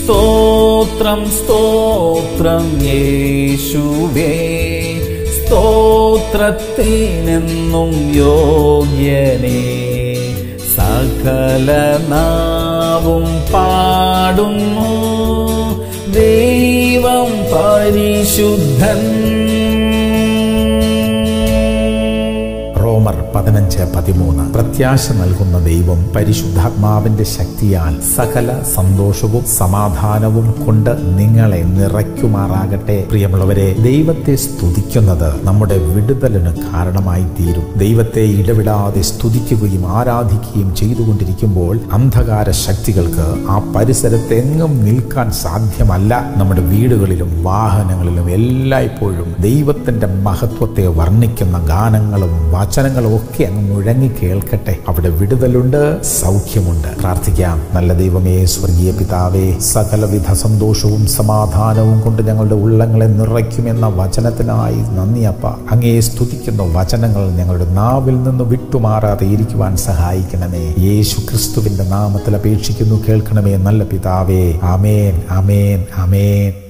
സ്തോത്രം സ്തോത്രം യേശുവേ സ്തോത്രത്തിനെന്നും യോഗ്യനേ സകല നാവും പാടുന്നു ദൈവം പരിശുദ്ധൻ റോമർ പതിനഞ്ച് പതിമൂന്ന് പ്രത്യാശ നൽകുന്ന ദൈവം പരിശുദ്ധാത്മാവിന്റെ ശക്തിയാൽ സകല സന്തോഷവും സമാധാനവും കൊണ്ട് നിങ്ങളെ നിറയ്ക്കുമാറാകട്ടെ പ്രിയമുള്ളവരെ ദൈവത്തെ സ്തുതിക്കുന്നത് നമ്മുടെ വിടുതലിന് കാരണമായി തീരും ദൈവത്തെ ഇടവിടാതെ സ്തുതിക്കുകയും ആരാധിക്കുകയും ചെയ്തുകൊണ്ടിരിക്കുമ്പോൾ അന്ധകാര ശക്തികൾക്ക് ആ പരിസരത്തെങ്ങും നിൽക്കാൻ സാധ്യമല്ല നമ്മുടെ വീടുകളിലും വാഹനങ്ങളിലും എല്ലായ്പ്പോഴും ദൈവത്തിന്റെ മഹത്വത്തെ വർണ്ണിക്കുന്ന ഗാനങ്ങളും വചനങ്ങളും ഒക്കെ അങ്ങ് മുഴങ്ങി കേൾക്കട്ടെ അവിടെ വിടുതലുണ്ട് സൗഖ്യമുണ്ട് പ്രാർത്ഥിക്കാം നല്ല ദൈവമേ സ്വർഗീയ പിതാവേ സകലവിധ സന്തോഷവും സമാധാനവും കൊണ്ട് ഞങ്ങളുടെ ഉള്ളങ്ങളെ നിറയ്ക്കുമെന്ന വചനത്തിനായി നന്ദി അപ്പ അങ്ങേ സ്തുതിക്കുന്ന വചനങ്ങൾ ഞങ്ങളുടെ നാവിൽ നിന്ന് വിട്ടുമാറാതെ ഇരിക്കുവാൻ സഹായിക്കണമേ യേശു ക്രിസ്തുവിന്റെ നാമത്തിൽ അപേക്ഷിക്കുന്നു കേൾക്കണമേ നല്ല പിതാവേ ആമേൻ ആമേൻ ആമേൻ